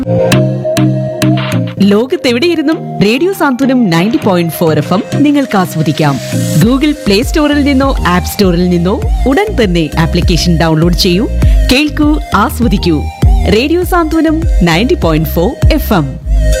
ലോകത്തെവിടെയിരുന്നും radio Santhwanam ninety point four F M നിങ്ങൾക്ക് ആസ്വദിക്കാം Google play സ്റ്റോറിൽ നിന്നോ ആപ്പ് സ്റ്റോറിൽ നിന്നോ ഉടൻ തന്നെ ആപ്ലിക്കേഷൻ ഡൗൺലോഡ് ചെയ്യൂ കേൾക്കൂ ആസ്വദിക്കൂ radio Santhwanam ninety point four F M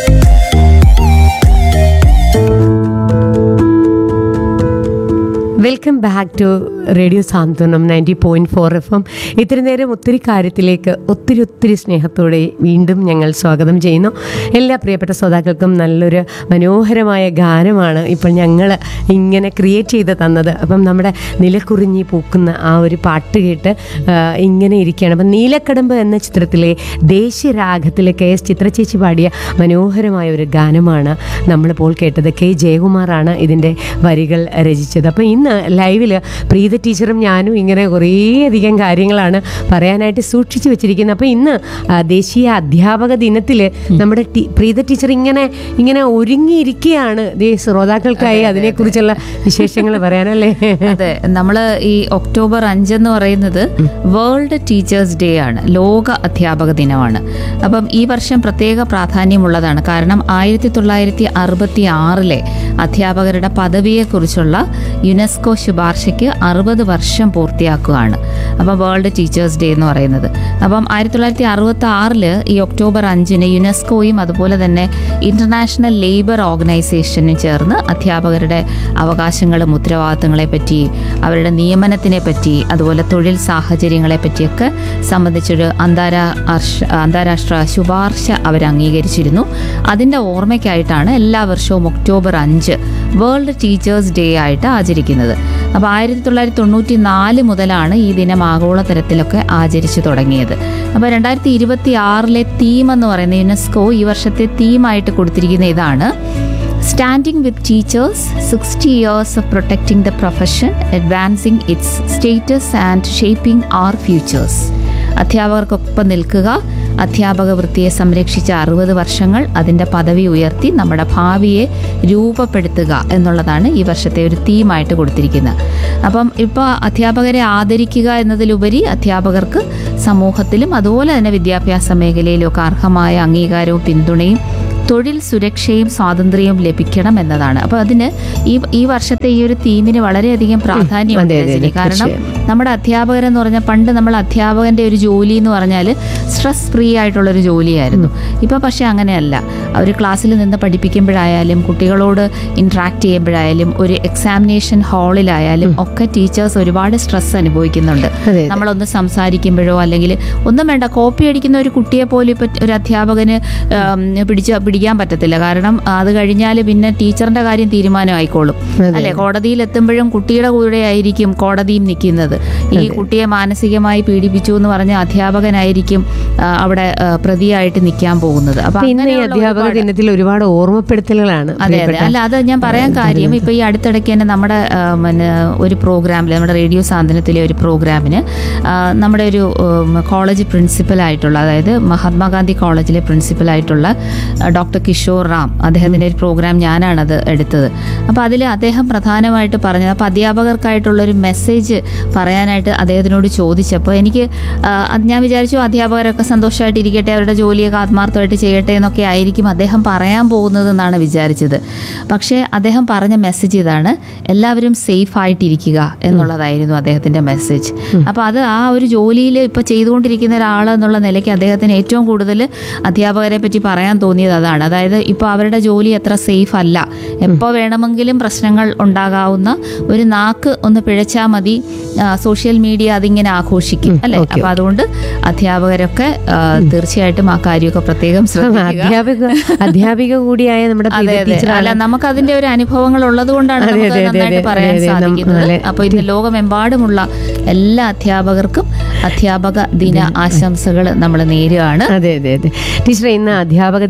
welcome back to radio Santhwanam ninety point four F M ഇത്തിരി നേരം ഒത്തിരി കാര്യത്തിലേക്ക് ഒത്തിരി ഒത്തിരി സ്നേഹത്തോടെ വീണ്ടും ഞങ്ങൾ സ്വാഗതം ചെയ്യുന്നു എല്ലാ പ്രിയപ്പെട്ട ശ്രോതാക്കൾക്കും നല്ലൊരു മനോഹരമായ ഗാനമാണ് ഇപ്പോൾ ഞങ്ങൾ ഇങ്ങനെ ക്രിയേറ്റ് ചെയ്ത് തന്നത് അപ്പം നമ്മുടെ നിലക്കുറിഞ്ഞി പൂക്കുന്ന ആ ഒരു പാട്ട് കേട്ട് ആ, ഇങ്ങനെ ഇരിക്കുകയാണ് അപ്പം നീലക്കടമ്പ് എന്ന ചിത്രത്തിലെ ദേശീയരാഗത്തിലെ കെ എസ് ചിത്രചേച്ചി പാടിയ മനോഹരമായ ഒരു ഗാനമാണ് നമ്മളിപ്പോൾ കേട്ടത് കെ ജയകുമാറാണ് ഇതിൻ്റെ വരികൾ രചിച്ചത് അപ്പോൾ ഇന്ന് ലൈവിൽ പ്രീത ടീച്ചറും ഞാനും ഇങ്ങനെ കുറേയധികം കാര്യങ്ങളാണ് പറയാനായിട്ട് സൂക്ഷിച്ചു വെച്ചിരിക്കുന്നത് അപ്പോൾ ഇന്ന് ആ, ദേശീയ അധ്യാപക ദിനത്തിൽ നമ്മുടെ ടി- പ്രീത ടീച്ചർ ഇങ്ങനെ ഇങ്ങനെ ഒരുങ്ങിയിരിക്കുകയാണ് ദേ ശ്രോതാക്കൾക്കായി അതിനെക്കുറിച്ചുള്ള വിശേഷങ്ങൾ പറയാനല്ലേ അതെ നമ്മൾ ഈ ഒക്ടോബർ അഞ്ചെന്ന് പറയുന്നത് വേൾഡ് ടീച്ചേഴ്സ് ഡേ ആണ് ലോക അധ്യാപക ദിനമാണ് അപ്പം ഈ വർഷം പ്രത്യേക പ്രാധാന്യമുള്ളതാണ് കാരണം ആയിരത്തി തൊള്ളായിരത്തി അറുപത്തി ആറിലെ അധ്യാപകരുടെ പദവിയെക്കുറിച്ചുള്ള യുനെസ്കോ ശുപാർശയ്ക്ക് അറുപത് വർഷം പൂർത്തിയാക്കുകയാണ് അപ്പം വേൾഡ് ടീച്ചേഴ്സ് ഡേ എന്ന് പറയുന്നത് അപ്പം ആയിരത്തി തൊള്ളായിരത്തി അറുപത്തി ആറില് ഈ ഒക്ടോബർ അഞ്ചിന് യുനെസ്കോയും അതുപോലെ തന്നെ ഇന്റർനാഷണൽ ലേബർ ഓർഗനൈസേഷനും ചേർന്ന് അധ്യാപകരുടെ അവകാശങ്ങളും ഉത്തരവാദിത്തങ്ങളെ പറ്റി അവരുടെ നിയമനത്തിനെ പറ്റി അതുപോലെ തൊഴിൽ സാഹചര്യങ്ങളെ പറ്റിയൊക്കെ സംബന്ധിച്ചൊരു അന്താരാഷ്ട്ര അന്താരാഷ്ട്ര ശുപാർശ അവർ അംഗീകരിച്ചിരുന്നു അതിൻ്റെ ഓർമ്മയ്ക്കായിട്ടാണ് എല്ലാ വർഷവും ഒക്ടോബർ അഞ്ച് വേൾഡ് ടീച്ചേഴ്സ് ഡേ ആയിട്ട് ആചരിക്കുന്നത് അപ്പോൾ ആയിരത്തി തൊള്ളായിരത്തി തൊണ്ണൂറ്റി നാല് മുതലാണ് ഈ ദിനം ആഗോളതലത്തിലൊക്കെ ആചരിച്ചു തുടങ്ങിയത് അപ്പോൾ രണ്ടായിരത്തി ഇരുപത്തി ആറിലെ തീം എന്ന് പറയുന്ന യുനെസ്കോ ഈ വർഷത്തെ തീമായിട്ട് കൊടുത്തിരിക്കുന്ന ഇതാണ് standing with teachers sixty years of protecting the profession advancing its status and shaping our futures അധ്യാപകർക്കൊപ്പം നിൽക്കുക അധ്യാപക വൃത്തിയെ സംരക്ഷിച്ച അറുപത് വർഷങ്ങൾ അതിൻ്റെ പദവി ഉയർത്തി നമ്മുടെ ഭാവിയെ രൂപപ്പെടുത്തുക എന്നുള്ളതാണ് ഈ വർഷത്തെ ഒരു തീമായിട്ട് കൊടുത്തിരിക്കുന്നത് അപ്പം ഇപ്പോൾ അധ്യാപകരെ ആദരിക്കുക എന്നതിലുപരി അധ്യാപകർക്ക് സമൂഹത്തിലും അതുപോലെ തന്നെ വിദ്യാഭ്യാസ മേഖലയിലും ഒക്കെ അർഹമായ അംഗീകാരവും പിന്തുണയും തൊഴിൽ സുരക്ഷയും സ്വാതന്ത്ര്യവും ലഭിക്കണം എന്നതാണ് അപ്പോൾ അതിന് ഈ ഈ വർഷത്തെ ഈ ഒരു തീമിന് വളരെയധികം പ്രാധാന്യമുണ്ട് അതെ, അതെ, രജനി. കാരണം നമ്മുടെ അധ്യാപകരെന്ന് പറഞ്ഞാൽ പണ്ട് നമ്മൾ അധ്യാപകന്റെ ഒരു ജോലി എന്ന് പറഞ്ഞാൽ സ്ട്രെസ് ഫ്രീ ആയിട്ടുള്ള ഒരു ജോലിയായിരുന്നു ഇപ്പൊ പക്ഷെ അങ്ങനെയല്ല അവർ ക്ലാസ്സിൽ നിന്ന് പഠിപ്പിക്കുമ്പോഴായാലും കുട്ടികളോട് ഇന്ററാക്ട് ചെയ്യുമ്പോഴായാലും ഒരു എക്സാമിനേഷൻ ഹാളിലായാലും ഒക്കെ ടീച്ചേഴ്സ് ഒരുപാട് സ്ട്രെസ് അനുഭവിക്കുന്നുണ്ട് അതെ. നമ്മളൊന്ന് സംസാരിക്കുമ്പോഴോ അല്ലെങ്കിൽ ഒന്നും വേണ്ട കോപ്പി അടിക്കുന്ന ഒരു കുട്ടിയെ പോലും ഇപ്പൊ ഒരു അധ്യാപകന് ഉം, പിടിച്ച് പിടിക്കാൻ പറ്റത്തില്ല കാരണം അത് കഴിഞ്ഞാൽ പിന്നെ ടീച്ചറിന്റെ കാര്യം തീരുമാനമായിക്കോളും അല്ലെ കോടതിയിൽ എത്തുമ്പോഴും കുട്ടിയുടെ കൂടെ ആയിരിക്കും കോടതിയും നിൽക്കുന്നത് ഈ കുട്ടിയെ മാനസികമായി പീഡിപ്പിച്ചു എന്ന് പറഞ്ഞ അധ്യാപകനായിരിക്കും ആ, അവിടെ ആ, പ്രതിയായിട്ട് നിൽക്കാൻ പോകുന്നത് അപ്പൊ അപ്പൊ ഇന്ന് ഈ അങ്ങനെയുള്ള അധ്യാപക ഒരുപാട്- ദിനത്തിൽ ഒരുപാട് ഓർമ്മപ്പെടുത്തലുകളാണ് അതെ അതെ അല്ല അത് ഞാൻ പറയാൻ കാര്യം ഇപ്പൊ ഈ അടുത്തിടയ്ക്ക് തന്നെ നമ്മുടെ ആ, പിന്നെ ഒരു പ്രോഗ്രാമിൽ നമ്മുടെ റേഡിയോ സാന്ത്വനത്തിലെ ഒരു പ്രോഗ്രാമിന് ആ, നമ്മുടെ ഒരു ഉം, കോളേജ് പ്രിൻസിപ്പലായിട്ടുള്ള അതായത് മഹാത്മാഗാന്ധി കോളേജിലെ പ്രിൻസിപ്പലായിട്ടുള്ള ആ, ഡോക്ടർ കിഷോർ റാം അദ്ദേഹത്തിൻ്റെ ഒരു പ്രോഗ്രാം ഞാനാണത് എടുത്തത് അപ്പോൾ അതിൽ അദ്ദേഹം പ്രധാനമായിട്ട് പറഞ്ഞത് അപ്പോൾ അധ്യാപകർക്കായിട്ടുള്ള ഒരു മെസ്സേജ് പറയാനായിട്ട് അദ്ദേഹത്തിനോട് ചോദിച്ചപ്പോൾ എനിക്ക് ആ, അത് ഞാൻ വിചാരിച്ചു അധ്യാപകരൊക്കെ സന്തോഷമായിട്ട് ഇരിക്കട്ടെ അവരുടെ ജോലിയൊക്കെ ആത്മാർത്ഥമായിട്ട് ചെയ്യട്ടെ എന്നൊക്കെ ആയിരിക്കും അദ്ദേഹം പറയാൻ പോകുന്നത് എന്നാണ് വിചാരിച്ചത് പക്ഷേ അദ്ദേഹം പറഞ്ഞ മെസ്സേജ് ഇതാണ് എല്ലാവരും സേഫ് ആയിട്ടിരിക്കുക എന്നുള്ളതായിരുന്നു അദ്ദേഹത്തിൻ്റെ മെസ്സേജ് അപ്പോൾ അത് ആ ഒരു ജോലിയിൽ ഇപ്പോൾ ചെയ്തുകൊണ്ടിരിക്കുന്ന ഒരാൾ എന്നുള്ള നിലയ്ക്ക് അദ്ദേഹത്തിന് ഏറ്റവും കൂടുതൽ അധ്യാപകരെ പറ്റി പറയാൻ തോന്നിയത് അതാണ് അതായത് ഇപ്പോൾ അവരുടെ ജോലി അത്ര സേഫ് അല്ല എപ്പോൾ വേണമെങ്കിലും പ്രശ്നങ്ങൾ ഉണ്ടാകാവുന്ന ഒരു നാക്ക് ഒന്ന് പിഴച്ചാൽ മതി ആ, സോഷ്യൽ മീഡിയ അതിങ്ങനെ ആഘോഷിക്കും അല്ലെ ഓക്കെ, അപ്പൊ അതുകൊണ്ട് അധ്യാപകരൊക്കെ ആ, തീർച്ചയായിട്ടും ആ കാര്യമൊക്കെ പ്രത്യേകം ശ്രദ്ധിക്കുക അധ്യാപിക അധ്യാപിക കൂടിയായ നമ്മുടെ അതെ പ്രീതി അതെ ടീച്ചറാണ് അല്ല നമുക്ക് അതിന്റെ ഒരു അനുഭവങ്ങൾ ഉള്ളത് കൊണ്ടാണ് അതെ, നമുക്ക് അതെ, അതെ, നന്നായിട്ട് അതെ, പറയാൻ അതെ, നം- സാധിക്കുന്നത് അതെ. അപ്പൊ ഇന്ന് ലോകമെമ്പാടുമുള്ള എല്ലാ അധ്യാപകർക്കും അധ്യാപക ദിന ആശംസകൾ നമ്മൾ നേരുകയാണ് അതെ അതെ അതെ ടീച്ചർ ഇന്ന് അധ്യാപക ദിനം കൂടാതെ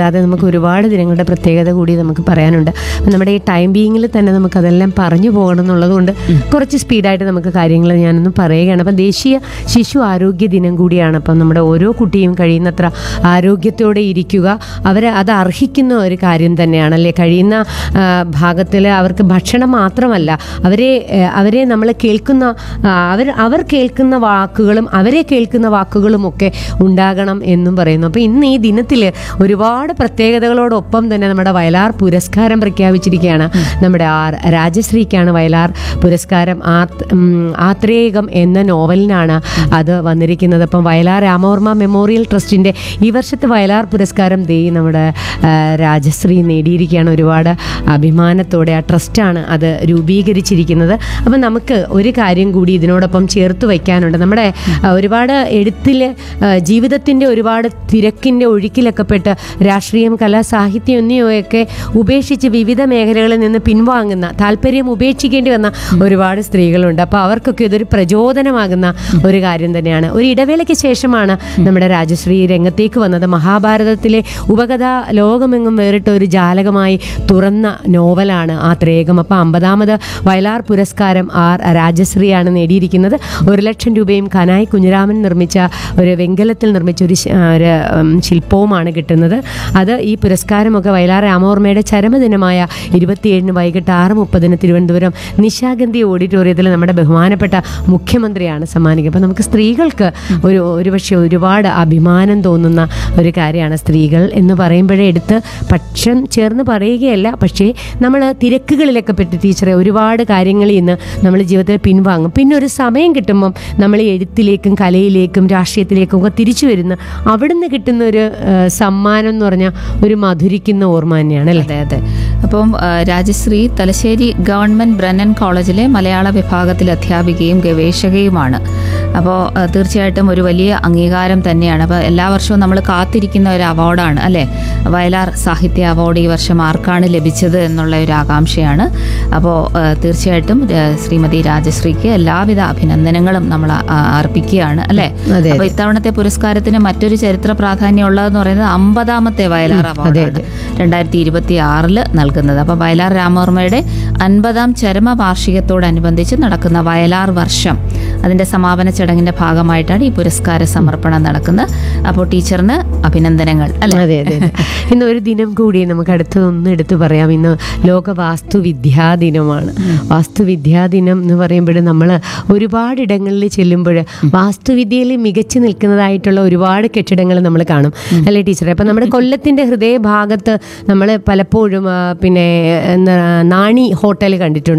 കൂടാതെ നമുക്ക് ഒരുപാട് ദിനങ്ങളുടെ പ്രത്യേകത കൂടി നമുക്ക് പറയാനുണ്ട് അപ്പം നമ്മുടെ ഈ ടൈം ബീയിങ്ങിൽ തന്നെ നമുക്ക് അതെല്ലാം പറഞ്ഞു പോകണം എന്നുള്ളതുകൊണ്ട് കുറച്ച് സ്പീഡായിട്ട് നമുക്ക് കാര്യങ്ങൾ ഞാനൊന്ന് പറയുകയാണ് അപ്പം ദേശീയ ശിശു ആരോഗ്യ ദിനം കൂടിയാണ് അപ്പം നമ്മുടെ ഓരോ കുട്ടിയും കഴിയുന്നത്ര ആരോഗ്യത്തോടെ ഇരിക്കുക അവർ അത് അർഹിക്കുന്ന ഒരു കാര്യം തന്നെയാണ് അല്ലേ കഴിയുന്ന ഭാഗത്തിൽ അവർക്ക് ഭക്ഷണം മാത്രമല്ല അവരെ ആ, അവരെ നമ്മൾ കേൾക്കുന്ന ആ, അവർ അവർ കേൾക്കുന്ന വാക്കുകളും അവരെ കേൾക്കുന്ന വാക്കുകളും ഒക്കെ ഉണ്ടാകണം എന്നും പറയുന്നു അപ്പോൾ ഇന്ന് ഈ ദിനത്തിൽ ഒരുപാട് പ്രത്യേകതകളോടൊപ്പം തന്നെ നമ്മുടെ വയലാർ പുരസ്കാരം പ്രഖ്യാപിച്ചിരിക്കുകയാണ് നമ്മുടെ ആർ രാജശ്രീക്കാണ് വയലാർ പുരസ്കാരം ആത്- ഉം, ആത്രേയകം എന്ന നോവലിനാണ് അത് വന്നിരിക്കുന്നത് അപ്പം വയലാർ രാമവർമ്മ മെമ്മോറിയൽ ട്രസ്റ്റിൻ്റെ ഈ വർഷത്തെ വയലാർ പുരസ്കാരം ദേ നമ്മുടെ ആ, രാജശ്രീ നേടിയിരിക്കുകയാണ് ഒരുപാട് അഭിമാനത്തോടെ ആ ട്രസ്റ്റാണ് അത് രൂപീകരിച്ചിരിക്കുന്നത് അപ്പം നമുക്ക് ഒരു കാര്യം കൂടി ഇതിനോടൊപ്പം ചേർത്ത് വയ്ക്കാനുണ്ട് നമ്മുടെ ആ, ഒരുപാട് എഴുത്തിൽ ജീവിതത്തിൻ്റെ ഒരുപാട് തിരക്കിൻ്റെ ഒഴുക്കിലൊക്കെ പെട്ട് രാഷ്ട്രീയം കല സാഹിത്യം എന്നിവയൊക്കെ ഉപേക്ഷിച്ച് വിവിധ മേഖലകളിൽ നിന്ന് പിൻവാങ്ങുന്ന താല്പര്യം ഉപേക്ഷിക്കേണ്ടി വന്ന ഒരുപാട് സ്ത്രീകളുണ്ട് അപ്പോൾ അവർക്കൊക്കെ ഇതൊരു പ്രചോദനമാകുന്ന ഒരു കാര്യം തന്നെയാണ് ഒരു ഇടവേളയ്ക്ക് ശേഷമാണ് നമ്മുടെ രാജശ്രീ രംഗത്തേക്ക് വന്നത് മഹാഭാരതത്തിലെ ഉപകഥ ലോകമെങ്ങും വേറിട്ട ഒരു ജാലകമായി തുറന്ന നോവലാണ് ആ ത്രേകം അപ്പോൾ അമ്പതാമത് വയലാർ പുരസ്കാരം ആർ രാജശ്രീയാണ് നേടിയിരിക്കുന്നത് ഒരു ലക്ഷം രൂപയും കനായി കുഞ്ഞിരാമൻ നിർമ്മിച്ച ഒരു വെങ്കലത്തിൽ നിർമ്മിച്ച ഒരു ശ- ആ, ഒരു ഉം, ശില്പവുമാണ് കിട്ടുന്നത് അത് ഈ പുരസ്കാരമൊക്കെ വയലാർ രാമവർമ്മയുടെ ചരമദിനമായ ഇരുപത്തിയേഴിന് വൈകിട്ട് ആറ് മുപ്പതിന് തിരുവനന്തപുരം നിശാഗന്ധി ഓഡിറ്റോറിയത്തിൽ നമ്മുടെ ബഹുമാനപ്പെട്ട മുഖ്യമന്ത്രിയാണ് സമ്മാനിക്കുക അപ്പോൾ നമുക്ക് സ്ത്രീകൾക്ക് ഒരു ഒരുപക്ഷെ ഒരുപാട് അഭിമാനം തോന്നുന്ന ഒരു കാര്യമാണ് സ്ത്രീകൾ എന്ന് പറയുമ്പോഴേ എടുത്ത് പക്ഷം ചേർന്ന് പറയുകയല്ല പക്ഷേ നമ്മൾ തിരക്കുകളിലൊക്കെ പെട്ട് ടീച്ചറെ ഒരുപാട് കാര്യങ്ങളിൽ നിന്ന് നമ്മൾ ജീവിതത്തിൽ പിൻവാങ്ങും പിന്നെ ഒരു സമയം കിട്ടുമ്പം നമ്മൾ ഈ എഴുത്തിലേക്കും കലയിലേക്കും രാഷ്ട്രീയത്തിലേക്കും ഒക്കെ തിരിച്ചു വരുന്ന അവിടുന്ന് കിട്ടുന്ന ഒരു ആ, സമ്മാനം എന്ന് പറഞ്ഞാൽ ഒരു മധുരിക്കുന്ന ഓർമ്മ തന്നെയാണ് അല്ലേ അതെ അതെ അപ്പം ആ, രാജശ്രീ തലശ്ശേരി ഗവൺമെന്റ് ബ്രന്നൻ കോളേജിലെ മലയാള വിഭാഗത്തിൽ അധ്യാപികയും ഗവേഷകയുമാണ് അപ്പോൾ ആ, തീർച്ചയായിട്ടും ഒരു വലിയ അംഗീകാരം തന്നെയാണ് അപ്പോൾ എല്ലാ വർഷവും നമ്മൾ കാത്തിരിക്കുന്ന ഒരു അവാർഡാണ് അല്ലേ വയലാർ സാഹിത്യ അവാർഡ് ഈ വർഷം ആർക്കാണ് ലഭിച്ചത് എന്നുള്ള ഒരു ആകാംക്ഷയാണ് അപ്പോൾ ആ, തീർച്ചയായിട്ടും ആ, ശ്രീമതി രാജശ്രീക്ക് എല്ലാവിധ അഭിനന്ദനങ്ങളും നമ്മൾ ആ, അർപ്പിക്കുകയാണ് അല്ലേ അതെ, അപ്പോൾ ഇത്തവണത്തെ പുരസ്കാരത്തിന് മറ്റൊരു ചരിത്ര പ്രാധാന്യം ഉള്ളതെന്ന് പറയുന്നത് അമ്പതാമത്തെ വയലാർ അവാർഡാണ് രണ്ടായിരത്തി ഇരുപത്തി ആറില് നൽകുന്നത് അപ്പോൾ വയലാർ രാമവർമ്മയുടെ അൻപതാം ചരമ വാർഷികത്തോടനുബന്ധിച്ച് നടക്കുന്ന വയലാർ വർഷം അതിന്റെ സമാപന ചടങ്ങിന്റെ ഭാഗമായിട്ടാണ് ഈ പുരസ്കാര സമർപ്പണം നടക്കുന്നത് അപ്പോൾ ടീച്ചറിന് അഭിനന്ദനങ്ങൾ അല്ലെ അതെ അതെ അതെ. ഇന്ന് ഒരു ദിനം കൂടി നമുക്ക് അടുത്തതൊന്നും എടുത്തു പറയാം ഇന്ന് ലോക വാസ്തുവിദ്യാ ദിനമാണ് വാസ്തുവിദ്യാ ദിനം എന്ന് പറയുമ്പോൾ നമ്മൾ ഒരുപാട് ഇടങ്ങളിൽ ചെല്ലുമ്പോൾ വാസ്തുവിദ്യയിൽ മികച്ചു നിൽക്കുന്നതായിട്ടുള്ള ഒരുപാട് കെട്ടിടങ്ങൾ നമ്മൾ കാണും അല്ലേ ടീച്ചറെ അപ്പം നമ്മുടെ കൊല്ലത്തിൻ്റെ ഹൃദയഭാഗത്ത് നമ്മൾ പലപ്പോഴും ആ, പിന്നെ എന്താ നാണി ഹോട്ടൽ കണ്ടിട്ടുണ്ട്